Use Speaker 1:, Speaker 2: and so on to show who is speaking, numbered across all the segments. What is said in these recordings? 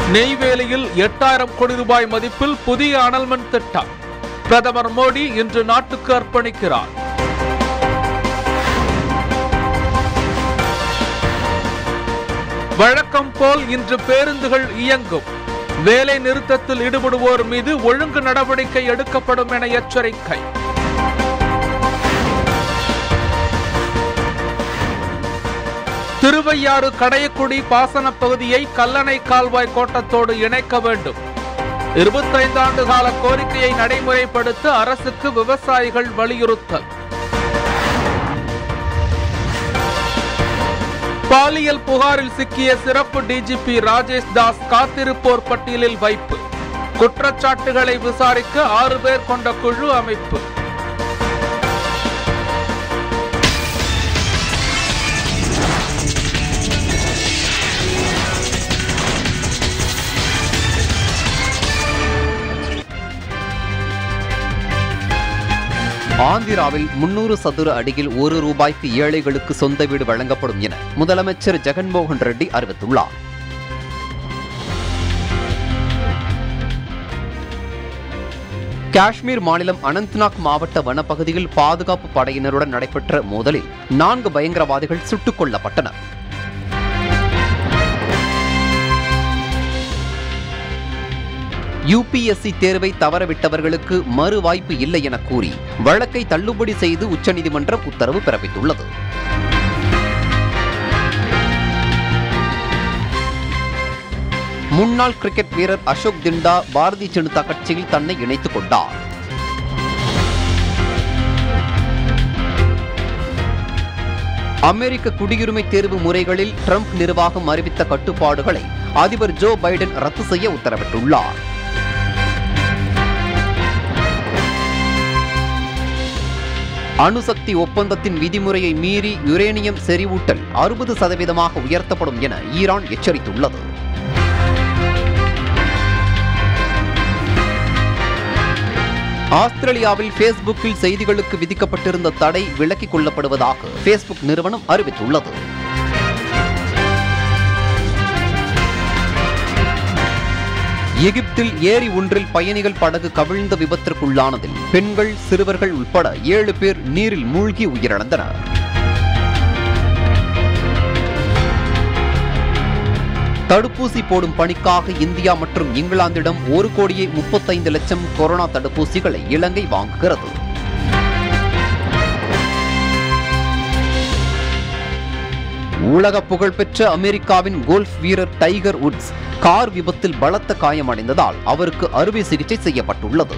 Speaker 1: நெய்வேலியில் எட்டாயிரம் கோடி ரூபாய் மதிப்பில் புதிய அனல்மின் திட்டம் பிரதமர் மோடி இன்று நாட்டுக்கு அர்ப்பணிக்கிறார் வழக்கம் போல் இன்று பேருந்துகள் இயங்கும் வேலை நிறுத்தத்தில் ஈடுபடுவோர் மீது ஒழுங்கு நடவடிக்கை எடுக்கப்படும் என எச்சரிக்கை திருவையாறு கடையக்குடி பாசன பகுதியை கல்லணை கால்வாய் கோட்டத்தோடு இணைக்க வேண்டும் இருபத்தைந்து ஆண்டு கால கோரிக்கையை நடைமுறைப்படுத்த அரசுக்கு விவசாயிகள் வலியுறுத்தல் பாலியல் புகாரில் சிக்கிய சிறப்பு டிஜிபி ராஜேஷ் தாஸ் காத்திருப்போர் பட்டியலில் வைப்பு குற்றச்சாட்டுகளை விசாரிக்க ஆறு பேர் கொண்ட குழு அமைப்பு
Speaker 2: ஆந்திராவில் முன்னூறு சதுர அடியில் ஒரு ரூபாய்க்கு ஏழைகளுக்கு சொந்த வீடு வழங்கப்படும் என முதலமைச்சர் ஜெகன்மோகன் ரெட்டி அறிவித்துள்ளார் காஷ்மீர் மாநிலம் அனந்த்நாக் மாவட்ட வனப்பகுதியில் பாதுகாப்பு படையினருடன் நடைபெற்ற மோதலில் நான்கு பயங்கரவாதிகள் சுட்டுக் கொல்லப்பட்டனர் யுபிஎஸ்சி தேர்வை தவறவிட்டவர்களுக்கு மறு வாய்ப்பு இல்லை என கூறி வழக்கை தள்ளுபடி செய்து உச்சநீதிமன்றம் உத்தரவு பிறப்பித்துள்ளது முன்னாள் கிரிக்கெட் வீரர் அசோக் திண்டா பாரதிய ஜனதா கட்சியில் தன்னை இணைத்துக் கொண்டார் அமெரிக்க குடியுரிமை தேர்வு முறைகளில் ட்ரம்ப் நிர்வாகம் அறிவித்த கட்டுப்பாடுகளை அதிபர் ஜோ பைடன் ரத்து செய்ய உத்தரவிட்டுள்ளார் அணுசக்தி ஒப்பந்தத்தின் விதிமுறையை மீறி யுரேனியம் செறிவூட்டல் அறுபது சதவீதமாக உயர்த்தப்படும் என ஈரான் எச்சரித்துள்ளது ஆஸ்திரேலியாவில் ஃபேஸ்புக்கில் செய்திகளுக்கு விதிக்கப்பட்டிருந்த தடை விலக்கிக் கொள்ளப்படுவதாக ஃபேஸ்புக் நிறுவனம் அறிவித்துள்ளது எகிப்தில் ஏரி ஒன்றில் பயணிகள் படகு கவிழ்ந்த விபத்திற்குள்ளானதில் பெண்கள் சிறுவர்கள் உட்பட ஏழு பேர் நீரில் மூழ்கி உயிரிழந்தனர் தடுப்பூசி போடும் பணிக்காக இந்தியா மற்றும் இங்கிலாந்திடம் ஒரு கோடியே முப்பத்தைந்து லட்சம் கொரோனா தடுப்பூசிகளை இலங்கை வாங்குகிறது உலக புகழ்பெற்ற அமெரிக்காவின் கோல்ஃப் வீரர் டைகர் உட்ஸ் கார் விபத்தில் பலத்த காயமடைந்ததால் அவருக்கு அறுவை சிகிச்சை செய்யப்பட்டுள்ளது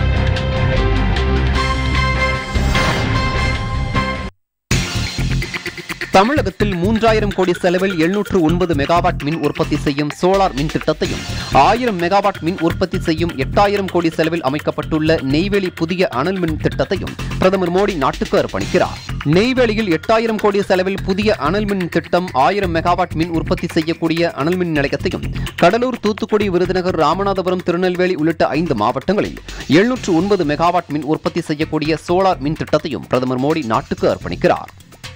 Speaker 2: தமிழகத்தில் மூன்றாயிரம் கோடி செலவில் எழுநூற்று ஒன்பது மெகாவாட் மின் உற்பத்தி செய்யும் சோலார் மின் திட்டத்தையும் ஆயிரம் மெகாவாட் மின் உற்பத்தி செய்யும் எட்டாயிரம் கோடி செலவில் அமைக்கப்பட்டுள்ள நெய்வேலி புதிய அனல் மின் திட்டத்தையும் பிரதமர் மோடி நாட்டுக்கு அர்ப்பணிக்கிறார் நெய்வேலியில் எட்டாயிரம் கோடி செலவில் புதிய அனல் மின் திட்டம் ஆயிரம் மெகாவாட் மின் உற்பத்தி செய்யக்கூடிய அனல் மின் நிலையத்தையும் கடலூர் தூத்துக்குடி விருதுநகர் ராமநாதபுரம் திருநெல்வேலி உள்ளிட்ட ஐந்து மாவட்டங்களில் எழுநூற்று ஒன்பது மெகாவாட் மின் உற்பத்தி செய்யக்கூடிய சோலார் மின் திட்டத்தையும் பிரதமர் மோடி நாட்டுக்கு அர்ப்பணிக்கிறார்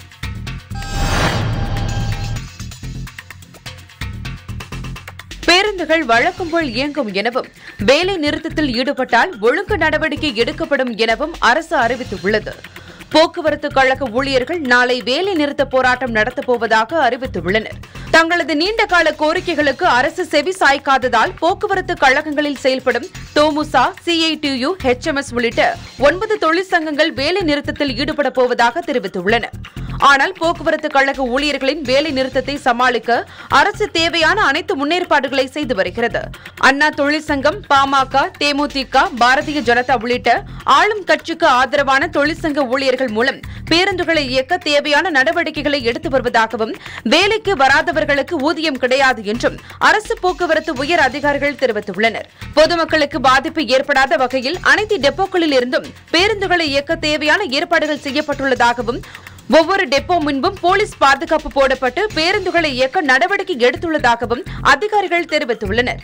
Speaker 3: பேருந்துகள் வழக்கம் போல் இயங்கும் எனவும் வேலை நிறுத்தத்தில் ஈடுபட்டால் ஒழுங்கு நடவடிக்கை எடுக்கப்படும் எனவும் அரசு அறிவித்துள்ளது போக்குவரத்து கழக ஊழியர்கள் நாளை வேலை நிறுத்த போராட்டம் நடத்தப் போவதாக அறிவித்துள்ளனர் தங்களது நீண்டகால கோரிக்கைகளுக்கு அரசு செவி சாய்க்காததால் போக்குவரத்து கழகங்களில் செயல்படும் தோமுசா சிஐடியு ஹெச்எம்எஸ் உள்ளிட்ட ஒன்பது தொழிற்சங்கங்கள் வேலை நிறுத்தத்தில் ஈடுபட போவதாக தெரிவித்துள்ளன ஆனால் போக்குவரத்து கழக ஊழியர்களின் வேலை நிறுத்தத்தை சமாளிக்க அரசு தேவையான அனைத்து முன்னேற்பாடுகளை செய்து வருகிறது அண்ணா தொழிற்சங்கம் பாமக தேமுதிக பாரதிய ஜனதா உள்ளிட்ட ஆளும் கட்சிக்கு ஆதரவான தொழிற்சங்க ஊழியர்கள் மூலம் பேருந்துகளை இயக்க தேவையான நடவடிக்கைகளை எடுத்து வருவதாகவும் வேலைக்கு வராதவர்களுக்கு ஊதியம் கிடையாது என்றும் அரசு போக்குவரத்து உயர் அதிகாரிகள் தெரிவித்துள்ளனர் பொதுமக்களுக்கு பாதிப்பு ஏற்படாத வகையில் அனைத்து டெப்போக்களில் இருந்தும் பேருந்துகளை இயக்க தேவையான ஏற்பாடுகள் செய்யப்பட்டுள்ளதாகவும் ஒவ்வொரு டெப்போ முன்பும் போலீஸ் பாதுகாப்பு போடப்பட்டு பேருந்துகளை இயக்க நடவடிக்கை எடுத்துள்ளதாகவும் அதிகாரிகள் தெரிவித்துள்ளனர்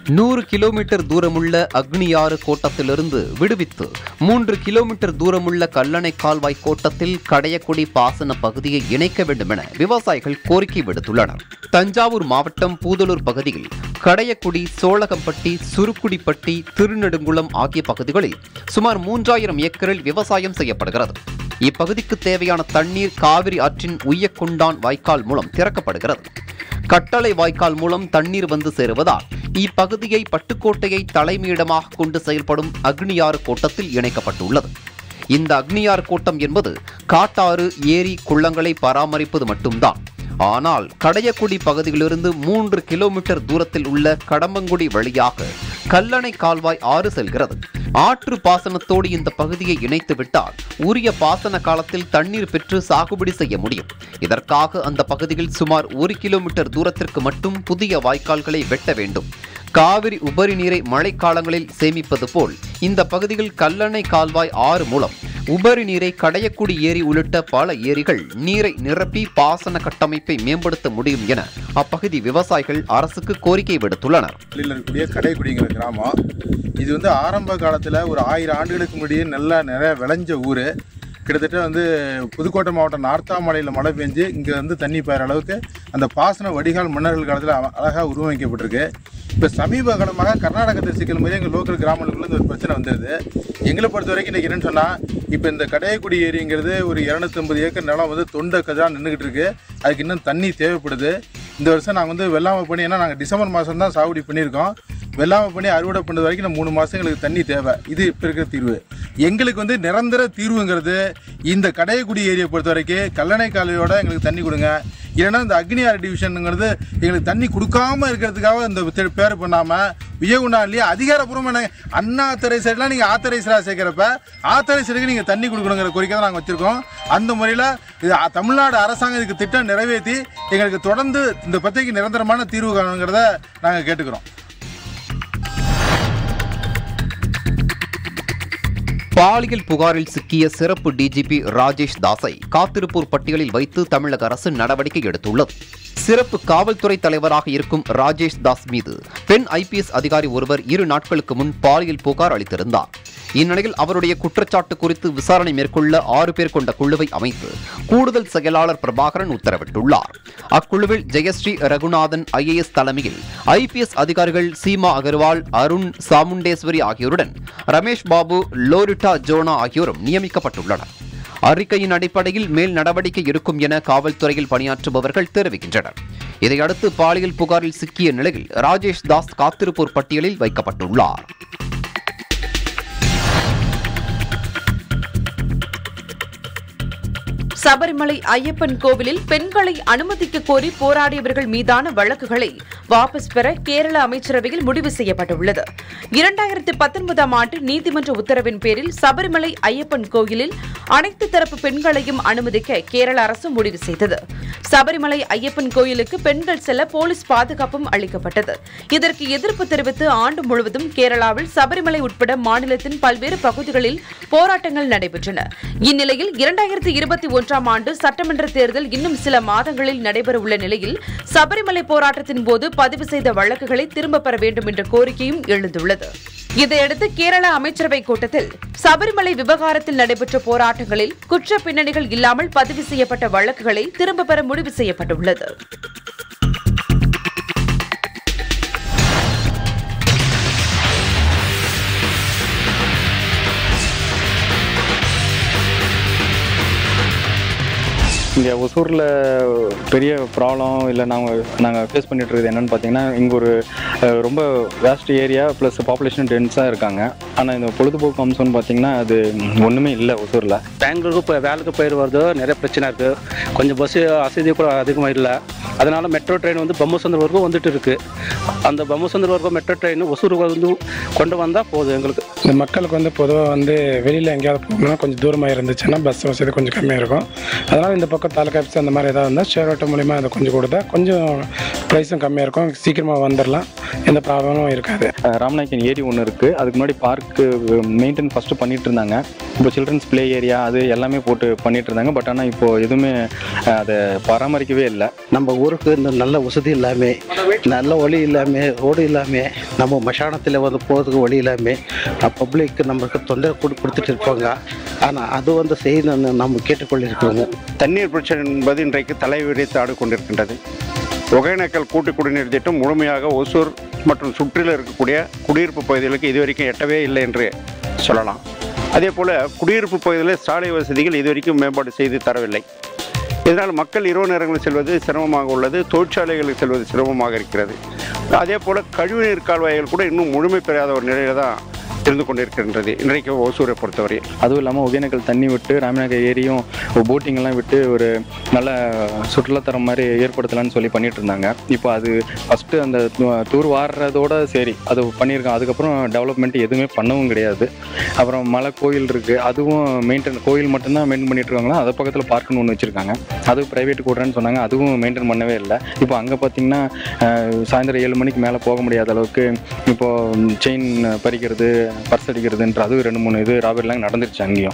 Speaker 2: நூறு கிலோமீட்டர் தூரமுள்ள அக்னியாறு கோட்டத்திலிருந்து விடுவித்து மூன்று கிலோமீட்டர் தூரமுள்ள கல்லணை கால்வாய் கோட்டத்தில் கடையக்குடி பாசன பகுதியை இணைக்க வேண்டும் என விவசாயிகள் கோரிக்கை விடுத்துள்ளனர் தஞ்சாவூர் மாவட்டம் பூதலூர் பகுதியில் கடையக்குடி சோழகம்பட்டி சுருக்குடிப்பட்டி திருநெடுங்குளம் ஆகிய பகுதிகளில் சுமார் மூன்றாயிரம் ஏக்கரில் விவசாயம் செய்யப்படுகிறது இப்பகுதிக்கு தேவையான தண்ணீர் காவிரி ஆற்றின் உய்யக்குண்டான் வாய்க்கால் மூலம் திறக்கப்படுகிறது கட்டளை வாய்க்கால் மூலம் தண்ணீர் வந்து சேருவதால் இப்பகுதியை பட்டுக்கோட்டையை தலைமையிடமாக கொண்டு செயல்படும் அக்னியாறு கோட்டத்தில் இணைக்கப்பட்டுள்ளது இந்த அக்னியார் கோட்டம் என்பது காட்டாறு ஏரி குள்ளங்களை பராமரிப்பது மட்டும்தான் ஆனால் கடையக்குடி பகுதியிலிருந்து மூன்று கிலோமீட்டர் தூரத்தில் உள்ள கடம்பங்குடி வழியாக கல்லணை கால்வாய் ஆறு செல்கிறது ஆற்று பாசனத்தோடு இந்த பகுதியை இணைத்து விட்டால் உரிய பாசன காலத்தில் தண்ணீர் பெற்று சாகுபடி செய்ய முடியும் இதற்காக அந்த பகுதியில் சுமார் ஒரு கிலோமீட்டர் தூரத்திற்கு மட்டும் புதிய வாய்க்கால்களை வெட்ட வேண்டும் காவிரி உபரி நீரை மழைக்காலங்களில் சேமிப்பது போல் இந்த பகுதியில் கல்லணை கால்வாய் ஆறு மூலம் உபரி நீரை கடையக்குடி ஏரி உள்ளிட்ட பல ஏரிகள் நீரை நிரப்பி பாசன கட்டமைப்பை மேம்படுத்த முடியும் என அப்பகுதி விவசாயிகள் அரசுக்கு கோரிக்கை விடுத்துள்ளனர்
Speaker 4: பள்ளியில் இருக்கக்கூடிய கடைக்குடிங்கிற கிராமம் இது வந்து ஆரம்ப காலத்தில் ஒரு ஆயிரம் ஆண்டுகளுக்கு முன்னாடியே நல்லா நிறைய விளைஞ்ச ஊர் கிட்டத்தட்ட வந்து புதுக்கோட்டை மாவட்டம் நார்த்தாமலையில் மழை பெஞ்சு இங்கே வந்து தண்ணி பாயிற அளவுக்கு அந்த பாசன வடிகால் மன்னர்கள் காலத்தில் அழகாக உருவமைக்கப்பட்டிருக்கு இப்போ சமீப காலமாக கர்நாடகத்தை சிக்கல் மாதிரி எங்கள் லோக்கல் கிராமங்களுக்குள்ள இந்த ஒரு பிரச்சனை வந்துடுது எங்களை பொறுத்த வரைக்கும் இன்றைக்கி என்னென்னு சொன்னால் இப்போ இந்த கடையக்குடி ஏரிங்கிறது ஒரு இரநூத்தம்பது ஏக்கர் நிலம் வந்து தொண்டை கஜா நின்றுக்கிட்டு இருக்கு அதுக்கு இன்னும் தண்ணி தேவைப்படுது இந்த வருஷம் நாங்கள் வந்து வெள்ளாமை பண்ணி ஏன்னா நாங்கள் டிசம்பர் மாதம் தான் சாகுபடி பண்ணியிருக்கோம் வெள்ளாமை பண்ணி அறுவடை பண்ணது வரைக்கும் இந்த மூணு மாதம் எங்களுக்கு தண்ணி தேவை இது இப்போ இருக்கிற தீர்வு எங்களுக்கு வந்து நிரந்தர தீர்வுங்கிறது இந்த கடையக்குடி ஏரியை பொறுத்த வரைக்கும் கல்லணை காலையோட எங்களுக்கு தண்ணி கொடுங்க இல்லைன்னா இந்த அக்னியார் டிவிஷனுங்கிறது எங்களுக்கு தண்ணி கொடுக்காம இருக்கிறதுக்காக இந்த தெ- பேர் பண்ணாமல் விஜயகுண்டான்லேயே அதிகாரப்பூர்வமான அண்ணா ஆத்தரைசர்லாம் நீங்கள் ஆத்தரைசராக சேர்க்குறப்ப ஆத்தரைசருக்கு நீங்கள் தண்ணி கொடுக்கணுங்கிற கோரிக்கை தான் நாங்கள் வச்சுருக்கோம் அந்த முறையில் இது அ- தமிழ்நாடு அரசாங்கம் இதுக்கு திட்டம் நிறைவேற்றி எங்களுக்கு தொடர்ந்து இந்த பத்திரிகை நிரந்தரமான தீர்வு காணுங்கிறத நாங்கள் கேட்டுக்கிறோம்
Speaker 2: பாலியல் புகாரில் சிக்கிய சிறப்பு டிஜிபி ராஜேஷ் தாஸை காத்திருப்போர் பட்டியலில் வைத்து தமிழக அரசு நடவடிக்கை எடுத்துள்ளது சிறப்பு காவல்துறை தலைவராக இருக்கும் ராஜேஷ் தாஸ் மீது பெண் ஐபிஎஸ் அதிகாரி ஒருவர் இரு நாட்களுக்கு முன் பாலியல் புகார் அளித்திருந்தார் இந்நிலையில் அவருடைய குற்றச்சாட்டு குறித்து விசாரணை மேற்கொள்ள ஆறு பேர் கொண்ட குழுவை அமைத்து கூடுதல் செயலாளர் பிரபாகரன் உத்தரவிட்டுள்ளார் அக்குழுவில் ஜெயஸ்ரீ ரகுநாதன் ஐஏஎஸ் தலைமையில் ஐபிஎஸ் அதிகாரிகள் சீமா அகர்வால் அருண் சாமுண்டேஸ்வரி ஆகியோருடன் ரமேஷ் பாபு லோரிட்டா ஜோனா ஆகியோரும் நியமிக்கப்பட்டுள்ளனர் அறிக்கையின் அடிப்படையில் மேல் நடவடிக்கை இருக்கும் என காவல்துறையில் பணியாற்றுபவர்கள் தெரிவிக்கின்றனர் இதையடுத்து பாலியல் புகாரில் சிக்கிய நிலையில் ராஜேஷ் தாஸ் காத்திருப்போர் பட்டியலில் வைக்கப்பட்டுள்ளார்
Speaker 3: சபரிமலை ஐயப்பன் கோவிலில் பெண்களை அனுமதிக்க கோரி போராடியவர்கள் மீதான வழக்குகளை வாபஸ் பெற கேரள அமைச்சரவையில் முடிவு செய்யப்பட்டுள்ளது இரண்டாயிரத்தி பத்தொன்பதாம் ஆண்டு நீதிமன்ற உத்தரவின் பேரில் சபரிமலை ஐயப்பன் கோயிலில் அனைத்து தரப்பு பெண்களையும் அனுமதிக்க கேரள அரசு முடிவு செய்தது சபரிமலை ஐயப்பன் கோயிலுக்கு பெண்கள் செல்ல போலீஸ் பாதுகாப்பும் அளிக்கப்பட்டது இதற்கு எதிர்ப்பு தெரிவித்து ஆண்டு முழுவதும் கேரளாவில் சபரிமலை உட்பட மாநிலத்தின் பல்வேறு பகுதிகளில் போராட்டங்கள் நடைபெற்றன இந்நிலையில் இரண்டாயிரத்தி இருபத்தி ஒன்றாம் ஆண்டு சட்டமன்ற தேர்தல் இன்னும் சில மாதங்களில் நடைபெறவுள்ள நிலையில் சபரிமலை போராட்டத்தின் போது பதிவு செய்த வழக்குகளை திரும்பப் பெற வேண்டும் என்ற கோரிக்கையும் எழுந்துள்ளது இதையடுத்து கேரள அமைச்சரவை கூட்டத்தில் சபரிமலை விவகாரத்தில் நடைபெற்ற போராட்டங்களில் குற்ற பின்னணிகள் இல்லாமல் பதிவு செய்யப்பட்ட வழக்குகளை திரும்பப் பெற முடிவு செய்யப்பட்டுள்ளது
Speaker 5: இங்கே ஒசூரில் பெரிய ப்ராப்ளம் இல்லை நாங்கள் நாங்கள் ஃபேஸ் பண்ணிட்டு இருக்கிறது என்னென்னு பார்த்தீங்கன்னா இங்கே ஒரு அஹ், ரொம்ப வேஸ்ட் ஏரியா ப்ளஸ் பாப்புலேஷன் டென்ஸாக இருக்காங்க ஆனால் இந்த பொழுதுபோக்கு அம்சம்னு பார்த்தீங்கன்னா அது ஒன்றுமே இல்லை ஒசூரில்
Speaker 6: பெங்களூருக்கு இப்போ வேலைக்கு போயிட்டு வருது நிறைய பிரச்சனை இருக்குது கொஞ்சம் பஸ்ஸு வசதி கூட அதிகமாக இல்லை அதனால மெட்ரோ ட்ரெயின் வந்து பம்மசந்தர் வரைக்கும் வந்துட்டு இருக்கு அந்த பம்மசந்தர் வரைக்கும் மெட்ரோ ட்ரெயின் ஒசூருக்கு வந்து கொண்டு வந்தால் போதும் எங்களுக்கு
Speaker 7: இந்த மக்களுக்கு வந்து பொதுவாக வந்து வெளியில் எங்கேயாவது போகணும்னா கொஞ்சம் தூரமாக இருந்துச்சுன்னா பஸ் வசதி கொஞ்சம் கம்மியாக இருக்கும் அதனால் இந்த பக்கம் தாலுக்கா ஆஃபீஸ் அந்த மாதிரி ஏதாவது இருந்தால் ஷேர் ஆட்டோ மூலிமா அதை கொஞ்சம் கொடுத்தா கொஞ்சம் ப்ரைஸும் கம்மியாக இருக்கும் சீக்கிரமாக வந்துடலாம் எந்த ப்ராப்ளமும் இருக்காது
Speaker 5: அஹ் ராமநாயக்கன் ஏரி ஒன்று இருக்குது அதுக்கு முன்னாடி பார்க்கு மெயின்டைன் ஃபஸ்ட்டு பண்ணிட்டு இருந்தாங்க இப்போ சில்ட்ரன்ஸ் ப்ளே ஏரியா அது எல்லாமே போட்டு பண்ணிட்டு இருந்தாங்க பட் ஆனால் இப்போ எதுவுமே அஹ், அதை பராமரிக்கவே இல்லை
Speaker 8: நம்ம ஊருக்கு இந்த நல்ல வசதி இல்லாமல் நல்ல வழி இல்லாமல் ரோடு இல்லாமல் நம்ம மசானத்தில் வந்து போகிறதுக்கு வழி இல்லாமல் பப்ளிக் நம்மளுக்கு தொந்தரவு கொடு கொடுத்துட்டு இருப்பாங்க ஆனால் அது வந்து செய்யணும்னு நம்ம கேட்டுக்கொண்டிருக்கிறோம்
Speaker 9: தண்ணீர் பிரச்சனை என்பது இன்றைக்கு தலைவிரித்து ஆடிக்கொண்டிருக்கின்றது ஒகேனக்கல் கூட்டு குடிநீர் திட்டம் முழுமையாக ஒசூர் மற்றும் சுற்றிலும் இருக்கக்கூடிய குடியிருப்பு பகுதிகளுக்கு இதுவரைக்கும் எட்டவே இல்லை என்று சொல்லலாம் அதே போல் குடியிருப்பு பகுதிகளில் சாலை வசதிகள் இதுவரைக்கும் மேம்பாடு செய்து தரவில்லை இதனால் மக்கள் இரவு நேரங்களில் செல்வது சிரமமாக உள்ளது தொழிற்சாலைகளுக்கு செல்வது சிரமமாக இருக்கிறது அதே போல் கழிவுநீர் கால்வாய்கள் கூட இன்னும் முழுமை பெறாத ஒரு நிலையில தான் இருந்து கொண்டிருக்கின்றது இன்றைக்கு ஒசூரை பொறுத்தவரை
Speaker 5: அதுவும் இல்லாமல் ஒகேனக்கல் தண்ணி விட்டு ராமநாயக்கர் ஏரியும் போட்டிங் எல்லாம் விட்டு ஒரு நல்ல சுற்றுலாத்தரம் மாதிரி ஏற்படுத்தலாம்னு சொல்லி பண்ணிட்டு இருந்தாங்க இப்போ அது ஃபஸ்ட்டு அந்த து- தூர் வாடுறதோட சரி அது பண்ணியிருக்காங்க அதுக்கப்புறம் டெவலப்மெண்ட் எதுவுமே பண்ணவும் கிடையாது அப்புறம் மலை கோயில் இருக்குது அதுவும் மெயின்டைன் கோயில் மட்டும்தான் மெயின்டைன் பண்ணிட்டு இருக்காங்களா அது பக்கத்தில் பார்க்குன்னு ஒன்று வச்சுருக்காங்க அது ப்ரைவேட் கூடுறேன்னு சொன்னாங்க அதுவும் மெயின்டைன் பண்ணவே இல்லை இப்போ அங்கே பார்த்தீங்கன்னா அஹ், சாயந்தரம் ஏழு மணிக்கு மேலே போக முடியாத அளவுக்கு இப்போது செயின் பறிக்கிறது பர்ஸ் அடிக்கிறதுன்ற அதுவும் ரெண்டு மூணு இது ராபர்ட்லாம் நடந்துருச்சு அங்கேயும்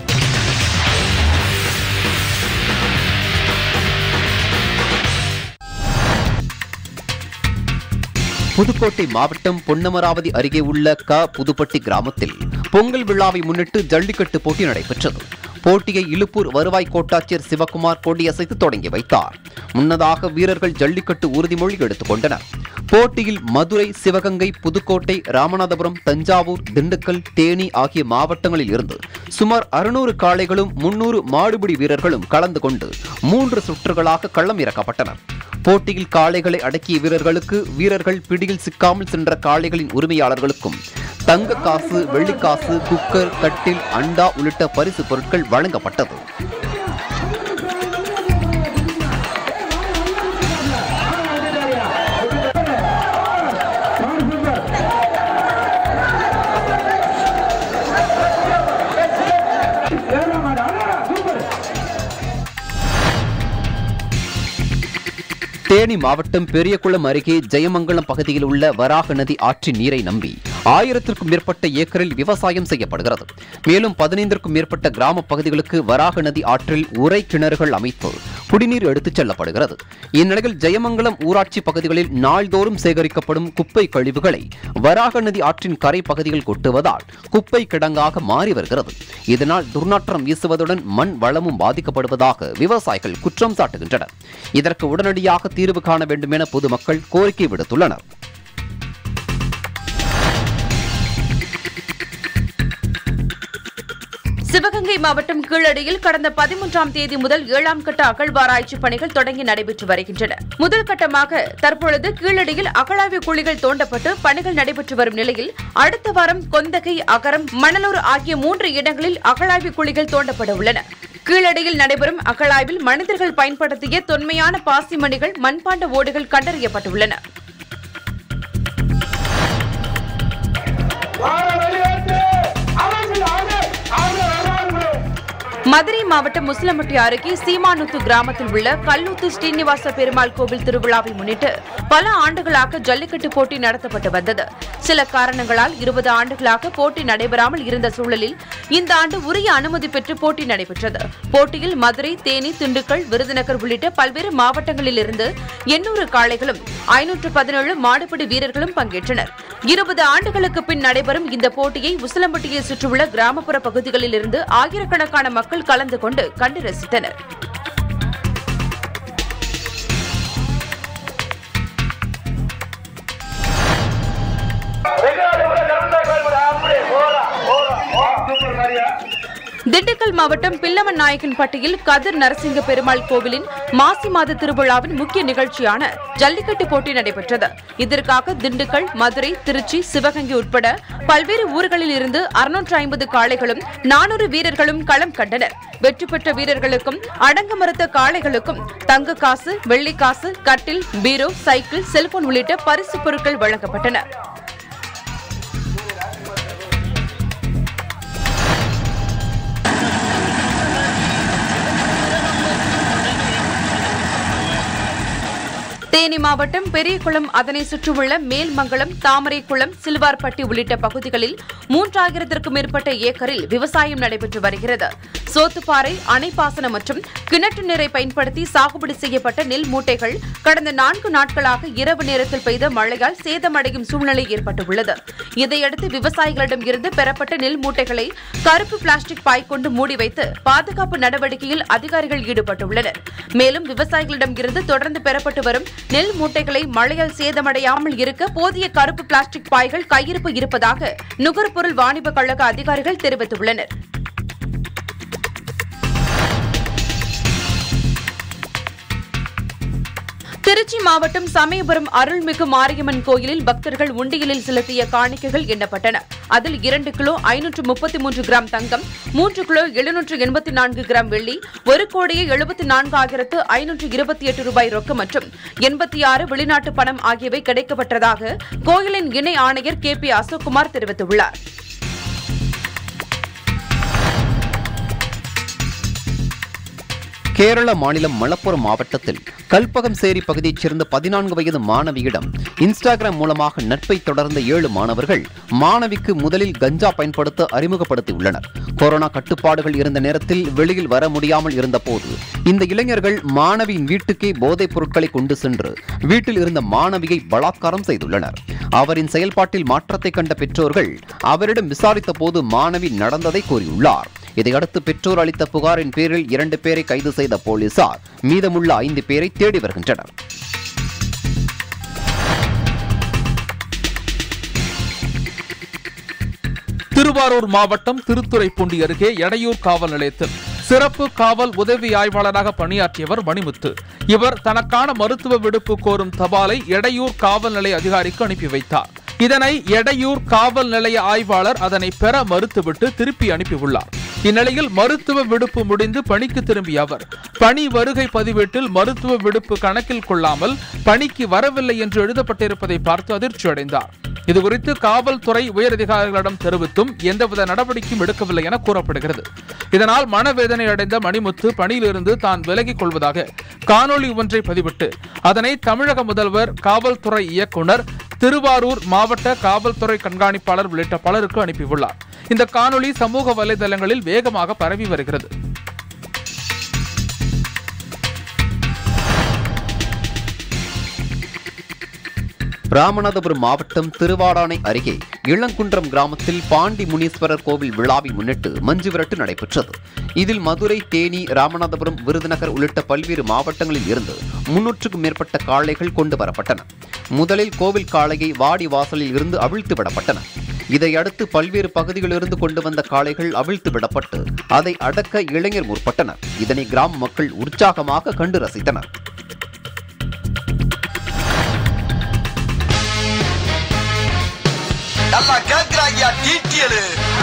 Speaker 2: புதுக்கோட்டை மாவட்டம் பொன்னமராவதி அருகே உள்ள க புதுப்பட்டி கிராமத்தில் பொங்கல் விழாவை முன்னிட்டு ஜல்லிக்கட்டு போட்டி நடைபெற்றது போட்டியை இலுப்பூர் வருவாய் கோட்டாட்சியர் சிவகுமார் கொடியசைத்து தொடங்கி வைத்தார் முன்னதாக வீரர்கள் ஜல்லிக்கட்டு உறுதிமொழி எடுத்துக் கொண்டனர் போட்டியில் மதுரை சிவகங்கை புதுக்கோட்டை ராமநாதபுரம் தஞ்சாவூர் திண்டுக்கல் தேனி ஆகிய மாவட்டங்களில் இருந்து சுமார் அறுநூறு காளைகளும் முன்னூறு மாடுபிடி வீரர்களும் கலந்து கொண்டு மூன்று சுற்றுகளாக களம் இறக்கப்பட்டனர் போட்டியில் காளைகளை அடக்கிய வீரர்களுக்கு வீரர்கள் பிடியில் சிக்காமல் சென்ற காளைகளின் உரிமையாளர்களுக்கும் தங்க காசு வெள்ளிக்காசு குக்கர் கட்டில் அண்டா உள்ளிட்ட பரிசு பொருட்கள் வழங்கப்பட்டது தேனி மாவட்டம் பெரியகுளம் அருகே ஜெயமங்கலம் பகுதியில் உள்ள வராக நதி ஆற்றின் நீரை நம்பி ஆயிரத்திற்கும் மேற்பட்ட ஏக்கரில் விவசாயம் செய்யப்படுகிறது மேலும் பதினைந்திற்கும் மேற்பட்ட கிராம பகுதிகளுக்கு வராக நதி ஆற்றில் உரை கிணறுகள் அமைத்து குடிநீர் எடுத்துச் செல்லப்படுகிறது இந்நிலையில் ஜெயமங்கலம் ஊராட்சி பகுதிகளில் நாள்தோறும் சேகரிக்கப்படும் குப்பை கழிவுகளை வராக நதி ஆற்றின் கரை பகுதியில் கொட்டுவதால் குப்பை கிடங்காக மாறி வருகிறது இதனால் துர்நாற்றம் வீசுவதுடன் மண் வளமும் பாதிக்கப்படுவதாக விவசாயிகள் குற்றம் சாட்டுகின்றனர் இதற்கு உடனடியாக தீர்வு காண வேண்டும் என பொதுமக்கள் கோரிக்கை விடுத்துள்ளனர்
Speaker 3: சிவகங்கை மாவட்டம் கீழடியில் கடந்த பதிமூன்றாம் தேதி முதல் ஏழாம் கட்ட அகழ்வாராய்ச்சி பணிகள் தொடங்கி நடைபெற்று வருகின்றன முதல் கட்டமாக தற்பொழுது கீழடியில் அகழாய்வு குழிகள் தோண்டப்பட்டு பணிகள் நடைபெற்று வரும் நிலையில் அடுத்த வாரம் கொந்தகை அகரம் மணலூர் ஆகிய மூன்று இடங்களில் அகழாய்வு குழிகள் தோண்டப்பட உள்ளன கீழடியில் நடைபெறும் அகழாய்வில் மனிதர்கள் பயன்படுத்திய தொன்மையான பாசிமணிகள் மண்பாண்ட ஓடுகள் கண்டறியப்பட்டுள்ளன மதுரை மாவட்டம் முஸ்லம்பட்டி அருகே சீமானுத்து கிராமத்தில் உள்ள கல்லூத்து ஸ்ரீனிவாச பெருமாள் கோவில் திருவிழாவை முன்னிட்டு பல ஆண்டுகளாக ஜல்லிக்கட்டு போட்டி நடத்தப்பட்டு வந்தது சில காரணங்களால் இருபது ஆண்டுகளாக போட்டி நடைபெறாமல் இருந்த சூழலில் இந்த ஆண்டு உரிய அனுமதி பெற்று போட்டி நடைபெற்றது போட்டியில் மதுரை தேனி திண்டுக்கல் விருதுநகர் உள்ளிட்ட பல்வேறு மாவட்டங்களில் இருந்து எண்ணூறு காளைகளும் ஐநூற்று பதினேழு மாடுபிடி வீரர்களும் பங்கேற்றனர் இருபது ஆண்டுகளுக்கு பின் நடைபெறும் இந்த போட்டியை உசிலம்பட்டியை சுற்றியுள்ள கிராமப்புற பகுதிகளில் இருந்து ஆயிரக்கணக்கான மக்கள் கலந்து கொண்டு கண்டு ரசித்தனர் திண்டுக்கல் மாவட்டம் பில்லவன் நாயக்கன்பட்டியில் கதிர் நரசிங்க பெருமாள் கோவிலின் மாசி மாத திருவிழாவின் முக்கிய நிகழ்ச்சியான ஜல்லிக்கட்டு போட்டி நடைபெற்றது இதற்காக திண்டுக்கல் மதுரை திருச்சி சிவகங்கை உட்பட பல்வேறு ஊர்களில் இருந்து அறுநூற்று ஐம்பது காளைகளும் நானூறு வீரர்களும் களம் கண்டனர் வெற்றி பெற்ற வீரர்களுக்கும் அடங்க மறுத்த காளைகளுக்கும் தங்க காசு வெள்ளி காசு கட்டில் பீரோ சைக்கிள் செல்போன் உள்ளிட்ட பரிசு பொருட்கள் வழங்கப்பட்டன தேனி மாவட்டம் பெரியகுளம் அதனை சுற்றியுள்ள மேல்மங்கலம் தாமரைக்குளம் சில்வார்பட்டி உள்ளிட்ட பகுதிகளில் மூன்றாயிரத்திற்கும் மேற்பட்ட ஏக்கரில் விவசாயம் நடைபெற்று வருகிறது சோத்துப்பாறை அணைப்பாசனம் மற்றும் கிணற்று நீரை பயன்படுத்தி சாகுபடி செய்யப்பட்ட நெல் மூட்டைகள் கடந்த நான்கு நாட்களாக இரவு நேரத்தில் பெய்த மழையால் சேதமடையும் சூழ்நிலை ஏற்பட்டுள்ளது இதையடுத்து விவசாயிகளிடம் இருந்து பெறப்பட்ட நெல் மூட்டைகளை கருப்பு பிளாஸ்டிக் பாய் கொண்டு மூடி வைத்து பாதுகாப்பு நடவடிக்கையில் அதிகாரிகள் ஈடுபட்டுள்ளனர் மேலும் விவசாயிகளிடம் இருந்து தொடர்ந்து பெறப்பட்டு வரும் நெல் மூட்டைகளை மழையால் சேதமடையாமல் இருக்க போதிய கருப்பு பிளாஸ்டிக் பாய்கள் கையிருப்பு இருப்பதாக நுகர்பொருள் வாணிப கழக அதிகாரிகள் தெரிவித்துள்ளனர் திருச்சி மாவட்டம் சமயபுரம் அருள்மிகு மாரியம்மன் கோயிலில் பக்தர்கள் உண்டியலில் செலுத்திய காணிக்கைகள் எண்ணப்பட்டன அதில் இரண்டு கிலோ ஐநூற்று முப்பத்தி மூன்று கிராம் தங்கம் மூன்று கிலோ எழுநூற்று எண்பத்தி நான்கு கிராம் வெள்ளி ஒரு கோடியே எழுபத்தி நான்காயிரத்து ஐநூற்று இருபத்தி எட்டு ரூபாய் ரொக்கம் மற்றும் எண்பத்தி ஆறு வெளிநாட்டு பணம் ஆகியவை கிடைக்கப்பட்டதாக கோயிலின் இணை ஆணையர் கே பி அசோக்குமார் தெரிவித்துள்ளார்
Speaker 2: கேரள மாநிலம் மலப்புரம் மாவட்டத்தில் கல்பகம்சேரி பகுதியைச் சேர்ந்த பதினான்கு வயது மாணவியிடம் இன்ஸ்டாகிராம் மூலமாக நட்பை தொடர்ந்த ஏழு மாணவர்கள் மாணவிக்கு முதலில் கஞ்சா பயன்படுத்த அறிமுகப்படுத்தியுள்ளனர் கொரோனா கட்டுப்பாடுகள் இருந்த நேரத்தில் வெளியில் வர முடியாமல் இருந்தபோது இந்த இளைஞர்கள் மாணவியின் வீட்டுக்கே போதைப் பொருட்களை கொண்டு சென்று வீட்டில் இருந்த மாணவியை பலாத்காரம் செய்துள்ளனர் அவரின் செயல்பாட்டில் மாற்றத்தை கண்ட பெற்றோர்கள் அவரிடம் விசாரித்த போது மாணவி நடந்ததை கூறியுள்ளார் இதையடுத்து பெற்றோர் அளித்த புகாரின் பேரில் இரண்டு பேரை கைது செய்த போலீசார் மீதமுள்ள ஐந்து பேரை தேடி வருகின்றனர்
Speaker 1: திருவாரூர் மாவட்டம் திருத்துறைப்பூண்டி அருகே எடையூர் காவல் நிலையத்தில் சிறப்பு காவல் உதவி ஆய்வாளராக பணியாற்றியவர் மணிமுத்து இவர் தனக்கான மருத்துவ விடுப்பு கோரும் தபாலை எடையூர் காவல் நிலைய அதிகாரிக்கு அனுப்பி வைத்தார் இதனை எடையூர் காவல் நிலைய ஆய்வாளர் அதனை பெற மறுத்துவிட்டு திருப்பி அனுப்பியுள்ளார் இந்நிலையில் மருத்துவ விடுப்பு முடிந்து பணிக்கு திரும்பிய அவர் பணி வருகை பதிவேட்டில் மருத்துவ விடுப்பு கணக்கில் கொள்ளாமல் பணிக்கு வரவில்லை என்று எழுதப்பட்டிருப்பதை பார்த்து அதிர்ச்சி அடைந்தார் இதுகுறித்து காவல்துறை உயரதிகாரிகளிடம் தெரிவித்தும் எந்தவித நடவடிக்கையும் எடுக்கவில்லை என கூறப்படுகிறது இதனால் மனவேதனை அடைந்த மணிமுத்து பணியிலிருந்து தான் விலகிக் கொள்வதாக காணொலி ஒன்றை பதிவிட்டு அதனை தமிழக முதல்வர் காவல்துறை இயக்குனர் திருவாரூர் மாவட்ட காவல்துறை கண்காணிப்பாளர் உள்ளிட்ட பலருக்கு அனுப்பியுள்ளார் இந்த காணொளி சமூக வலைதளங்களில் வேகமாக பரவி வருகிறது
Speaker 2: ராமநாதபுரம் மாவட்டம் திருவாடானை அருகே இளங்குன்றம் கிராமத்தில் பாண்டி முனீஸ்வரர் கோவில் விழாவை முன்னிட்டு மஞ்சு விரட்டு நடைபெற்றது இதில் மதுரை தேனி ராமநாதபுரம் விருதுநகர் உள்ளிட்ட பல்வேறு மாவட்டங்களில் இருந்து முன்னூற்றுக்கும் மேற்பட்ட காளைகள் கொண்டு வரப்பட்டன முதலில் கோவில் காளையை வாடி வாசலில் இருந்து அவிழ்த்து விடப்பட்டன இதையடுத்து பல்வேறு பகுதிகளிலிருந்து கொண்டு வந்த காளைகள் அவிழ்த்து விடப்பட்டு அதை அடக்க இளைஞர் முற்பட்டனர் இதனை கிராம மக்கள் உற்சாகமாக கண்டு ரசித்தனர்
Speaker 10: நல்லா கேக்குறாங்கயா டீட்டியலு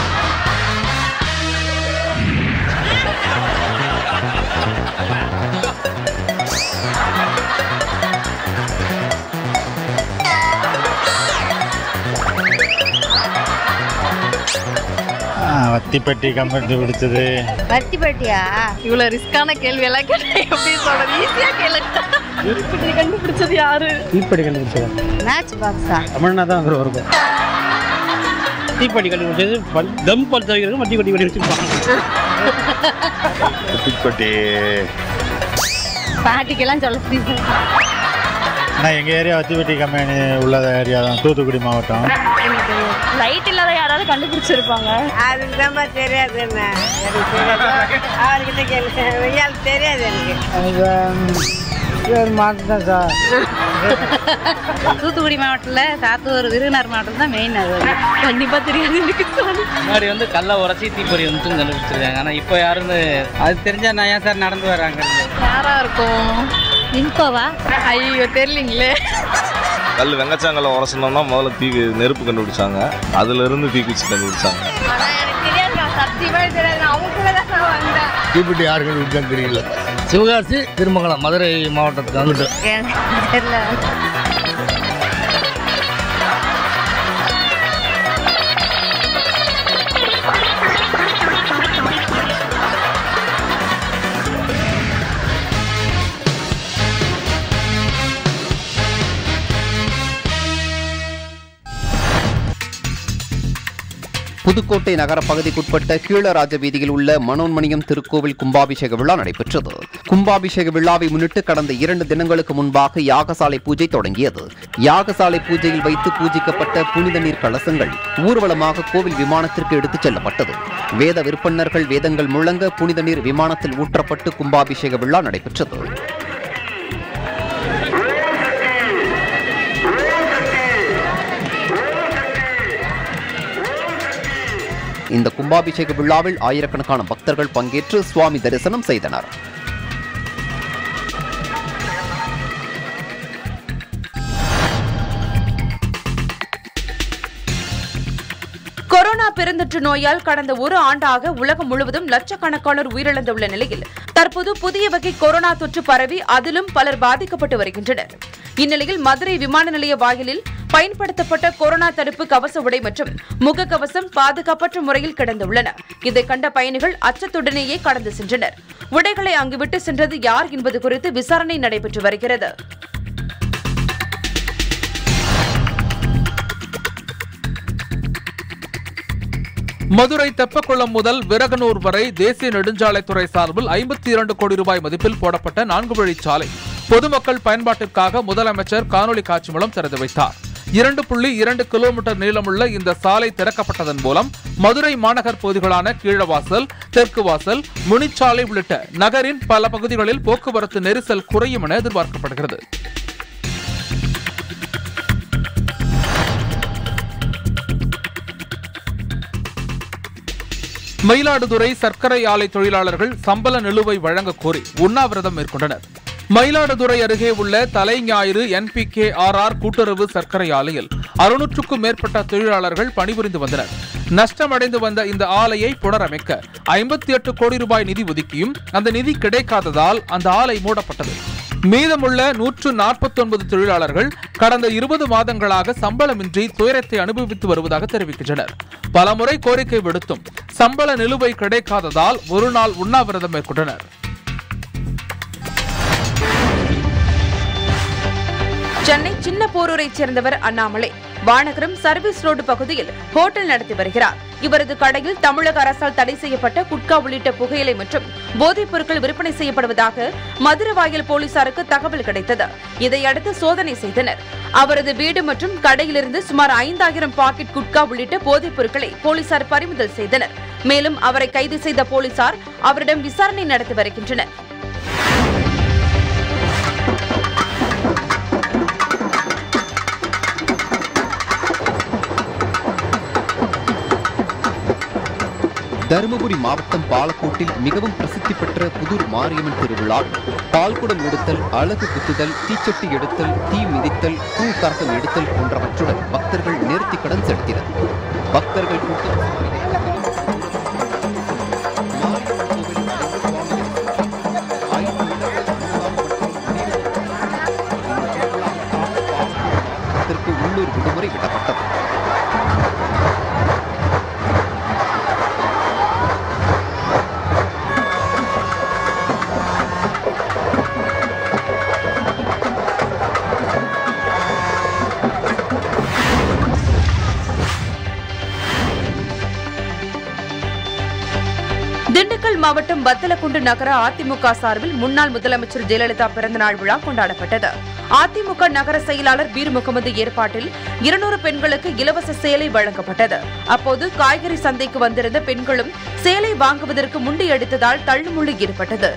Speaker 11: வத்திப்பட்டி கம்பெனி பிடிச்சது
Speaker 12: பத்தி பட்டியா
Speaker 13: இவ்வளவு ரிஸ்கான கேள்வி எல்லாம் கேட்டா எப்படி சொல்றது ஈஸியா கேளு இப்படி கண்டுபிடிச்சது யாரு
Speaker 14: தீப்பெட்டி கண்டுபிடிச்சது
Speaker 12: மேட்ச் பாக்ஸா
Speaker 14: தமிழ்னா தான் வந்து வருது தீப்பெட்டி கண்டுபிடிச்சது பல்- தம் பல் தவிர வட்டி பட்டி கட்டி வச்சிருப்பாங்க
Speaker 11: வத்திப்பட்டி
Speaker 12: பாட்டிக்கெல்லாம் சொல்ல முடியாது
Speaker 11: நான் எங்கள் ஏரியா வத்திப்பட்டி கம்பெனி உள்ள ஏரியா தான் தூத்துக்குடி மாவட்டம்
Speaker 13: லைட் இல்லாத யாராவது கண்டுபிடிச்சிருப்பாங்க
Speaker 12: அதுக்கு தான் தெரியாது என்ன எனக்கு தெரியாது. அவர்கிட்ட கேளு இயாளுக்கு தெரியாது எனக்கு
Speaker 14: மாட்டேன் சார்
Speaker 12: தூத்துக்குடி மாவட்டத்தில் சாத்தூர் விருதுநகர் மாவட்டம் தான் மெயின் அது
Speaker 13: கண்டிப்பா தெரியாது எனக்கு
Speaker 14: முன்னாடி வந்து கல்லை உரசி தீப்பொறி வந்து கண்டுபிடிச்சிருக்காங்க ஆனால் இப்போ யாருன்னு அது தெரிஞ்சா நான் ஏன் சார் நடந்து வராங்க
Speaker 13: யாரா இருக்கும்
Speaker 12: இன்கோவா
Speaker 13: ஐயோ தெரியலீங்களே
Speaker 15: கல் வெங்கச்சாங்கல்ல உரசணும்னா முதல்ல தீ நெருப்பு கண்டுபிடிச்சாங்க அதுல இருந்து தீக்குச்சி கண்டுபிடிச்சாங்க
Speaker 13: ஆனா எனக்கு தெரியாது சத்தியமா தெரியாது அவங்க தான் நான் வந்தேன்
Speaker 11: தீப்பெட்டி யாரு கண்டுபிடிச்சான்னு தெரியல
Speaker 14: சிவகாசி திருமங்கலம் மதுரை மாவட்டத்துக்கு வந்துட்டு
Speaker 12: எனக்கு தெரியல
Speaker 2: புதுக்கோட்டை நகர பகுதிக்குட்பட்ட கீழராஜ வீதியில் உள்ள மனோன்மணியம் திருக்கோவில் கும்பாபிஷேக விழா நடைபெற்றது கும்பாபிஷேக விழாவை முன்னிட்டு கடந்த இரண்டு தினங்களுக்கு முன்பாக யாகசாலை பூஜை தொடங்கியது யாகசாலை பூஜையில் வைத்து பூஜிக்கப்பட்ட புனித நீர் கலசங்கள் ஊர்வலமாக கோவில் விமானத்திற்கு எடுத்துச் செல்லப்பட்டது வேத விற்பன்னர்கள் வேதங்கள் முழங்க புனித நீர் விமானத்தில் ஊற்றப்பட்டு கும்பாபிஷேக விழா நடைபெற்றது இந்த கும்பாபிஷேக விழாவில் ஆயிரக்கணக்கான பக்தர்கள் பங்கேற்று சுவாமி தரிசனம் செய்தனர்
Speaker 3: கொரோனா பெருந்தொற்று நோயால் கடந்த ஒரு ஆண்டாக உலகம் முழுவதும் லட்சக்கணக்கானோர் உயிரிழந்துள்ள நிலையில் தற்போது புதிய வகை கொரோனா தொற்று பரவி அதிலும் பலர் பாதிக்கப்பட்டு வருகின்றனர் இந்நிலையில் மதுரை விமான நிலைய வாயிலில் பயன்படுத்தப்பட்ட கொரோனா தடுப்பு கவச உடை மற்றும் முகக்கவசம் பாதுகாப்பற்ற முறையில் கிடந்துள்ளன இதை கண்ட பயணிகள் அச்சத்துடனேயே கடந்து சென்றனர் உடைகளை அங்கு விட்டு சென்றது யார் என்பது குறித்து விசாரணை நடைபெற்று வருகிறது
Speaker 1: மதுரை தெப்பக்குளம் முதல் விரகனூர் வரை தேசிய நெடுஞ்சாலைத்துறை சார்பில் ஐம்பத்தி இரண்டு கோடி ரூபாய் மதிப்பில் போடப்பட்ட நான்கு வழிச்சாலை பொதுமக்கள் பயன்பாட்டிற்காக முதலமைச்சர் காணொலி காட்சி மூலம் திறந்து வைத்தார் இரண்டு புள்ளி இரண்டு கிலோமீட்டர் நீளமுள்ள இந்த சாலை திறக்கப்பட்டதன் மூலம் மதுரை மாநகர் பகுதிகளான கீழவாசல் தெற்கு வாசல் முனிச்சாலை உள்ளிட்ட நகரின் பல பகுதிகளில் போக்குவரத்து நெரிசல் குறையும் என எதிர்பார்க்கப்படுகிறது மயிலாடுதுறை சர்க்கரை ஆலை தொழிலாளர்கள் சம்பள நிலுவை வழங்க கோரி உண்ணாவிரதம் மேற்கொண்டனர் மயிலாடுதுறை அருகே உள்ள தலைஞாயிறு என்பிகே ஆர் ஆர் கூட்டுறவு சர்க்கரை ஆலையில் அறுநூற்றுக்கும் மேற்பட்ட தொழிலாளர்கள் பணிபுரிந்து வந்தனர் நஷ்டமடைந்து வந்த இந்த ஆலையை புனரமைக்க ஐம்பத்தி எட்டு கோடி ரூபாய் நிதி ஒதுக்கியும் அந்த நிதி கிடைக்காததால் அந்த ஆலை மூடப்பட்டது மீதமுள்ள நூற்று நாற்பத்தி ஒன்பது தொழிலாளர்கள் கடந்த இருபது மாதங்களாக சம்பளமின்றி துயரத்தை அனுபவித்து வருவதாக தெரிவிக்கின்றனர் பலமுறை கோரிக்கை விடுத்தும் சம்பள நிலுவை கிடைக்காததால் ஒரு நாள் உண்ணாவிரதம் மேற்கொண்டனர்
Speaker 3: சென்னை சின்ன போரூரைச் சேர்ந்தவர் அண்ணாமலை வானகரம் சர்வீஸ் ரோடு பகுதியில் ஹோட்டல் நடத்தி வருகிறார் இவரது கடையில் தமிழக அரசால் தடை செய்யப்பட்ட குட்கா உள்ளிட்ட புகையிலை மற்றும் போதைப் பொருட்கள் விற்பனை செய்யப்படுவதாக மதுரவாயல் போலீசாருக்கு தகவல் கிடைத்தது இதையடுத்து சோதனை செய்தனர் அவரது வீடு மற்றும் கடையிலிருந்து சுமார் ஐந்தாயிரம் பாக்கெட் குட்கா உள்ளிட்ட போதைப் பொருட்களை போலீசார் பறிமுதல் செய்தனர் மேலும் அவரை கைது செய்த போலீசார் அவரிடம் விசாரணை நடத்தி வருகின்றனர்
Speaker 2: தருமபுரி மாவட்டம் பாலக்கோட்டில் மிகவும் பிரசித்தி பெற்ற புதூர் மாரியம்மன் திருவிழா பால்குடம் எடுத்தல் அழகு குத்துதல் தீச்சட்டி எடுத்தல் தீ மிதித்தல் பூ கரகம் எடுத்தல் போன்றவற்றுடன் பக்தர்கள் நேர்த்திக்கடன் செலுத்தினர் பக்தர்கள் கூட்டம் இதற்கு உள்ளூர் விடுமுறை விடப்பட்டது
Speaker 3: திண்டுக்கல் மாவட்டம் வத்தலக்குண்டு நகர அதிமுக சார்பில் முன்னாள் முதலமைச்சர் ஜெயலலிதா பிறந்தநாள் விழா கொண்டாடப்பட்டது அதிமுக நகர செயலாளர் பீர் முகமது ஏற்பாட்டில் இருநூறு பெண்களுக்கு இலவச சேலை வழங்கப்பட்டது அப்போது காய்கறி சந்தைக்கு வந்திருந்த பெண்களும் சேலை வாங்குவதற்கு முண்டியடித்ததால் தள்ளுமுள்ளு ஏற்பட்டது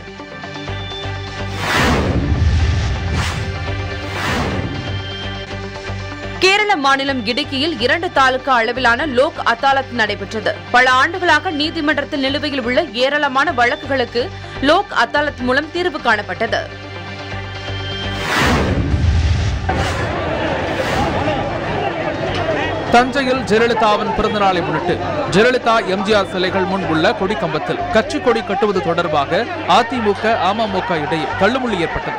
Speaker 3: கேரள மாநிலம் இடுக்கியில் இரண்டு தாலுகா அளவிலான லோக் அதாலத் நடைபெற்றது பல ஆண்டுகளாக நீதிமன்றத்தில் நிலுவையில் உள்ள ஏராளமான வழக்குகளுக்கு லோக் அதாலத் மூலம் தீர்வு காணப்பட்டது
Speaker 1: தஞ்சையில் ஜெயலலிதாவின் பிறந்தநாளை முன்னிட்டு ஜெயலலிதா எம்ஜிஆர் சிலைகள் முன் உள்ள கொடிக்கம்பத்தில் கட்சி கொடி கட்டுவது தொடர்பாக அதிமுக அமமுக இடையே தள்ளுமுள்ளி ஏற்பட்டது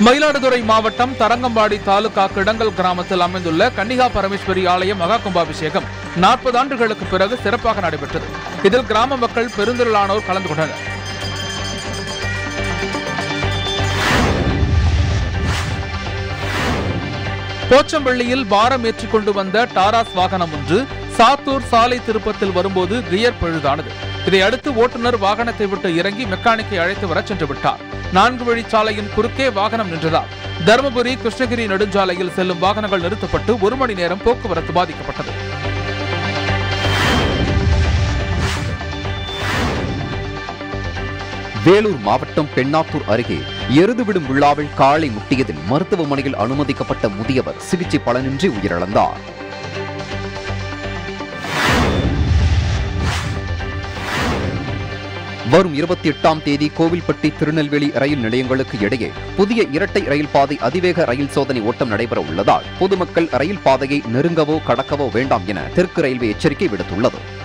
Speaker 1: மயிலாடுதுறை மாவட்டம் தரங்கம்பாடி தாலுகா கிடங்கல் கிராமத்தில் அமைந்துள்ள கன்னிகா பரமேஸ்வரி ஆலய மகா கும்பாபிஷேகம் நாற்பது ஆண்டுகளுக்கு பிறகு சிறப்பாக நடைபெற்றது இதில் கிராம மக்கள் பெருந்திரளானோர் கலந்து கொண்டனர் போச்சம்பள்ளியில் பாரம் ஏற்றிக் கொண்டு வந்த டாராஸ் வாகனம் ஒன்று சாத்தூர் சாலை திருப்பத்தில் வரும்போது கியர் பழுதானது இதையடுத்து ஓட்டுநர் வாகனத்தை விட்டு இறங்கி மெக்கானிக்கை அழைத்து வர சென்று விட்டார் நான்கு வழிச்சாலையின் குறுக்கே வாகனம் நின்றதால் தருமபுரி கிருஷ்ணகிரி நெடுஞ்சாலையில் செல்லும் வாகனங்கள் நிறுத்தப்பட்டு ஒரு மணி நேரம் போக்குவரத்து பாதிக்கப்பட்டது
Speaker 2: வேலூர் மாவட்டம் பெண்ணாத்தூர் அருகே எருது விடும் விழாவில் காளை முட்டியதில் மருத்துவமனையில் அனுமதிக்கப்பட்ட முதியவர் சிகிச்சை பலனின்றி உயிரிழந்தார் வரும் இருபத்தி எட்டாம் தேதி கோவில்பட்டி திருநெல்வேலி ரயில் நிலையங்களுக்கு இடையே புதிய இரட்டை ரயில் பாதை அதிவேக ரயில் சோதனை ஓட்டம் நடைபெற உள்ளதால் பொதுமக்கள் ரயில் பாதையை நெருங்கவோ கடக்கவோ வேண்டாம் என தெற்கு ரயில்வே எச்சரிக்கை விடுத்துள்ளது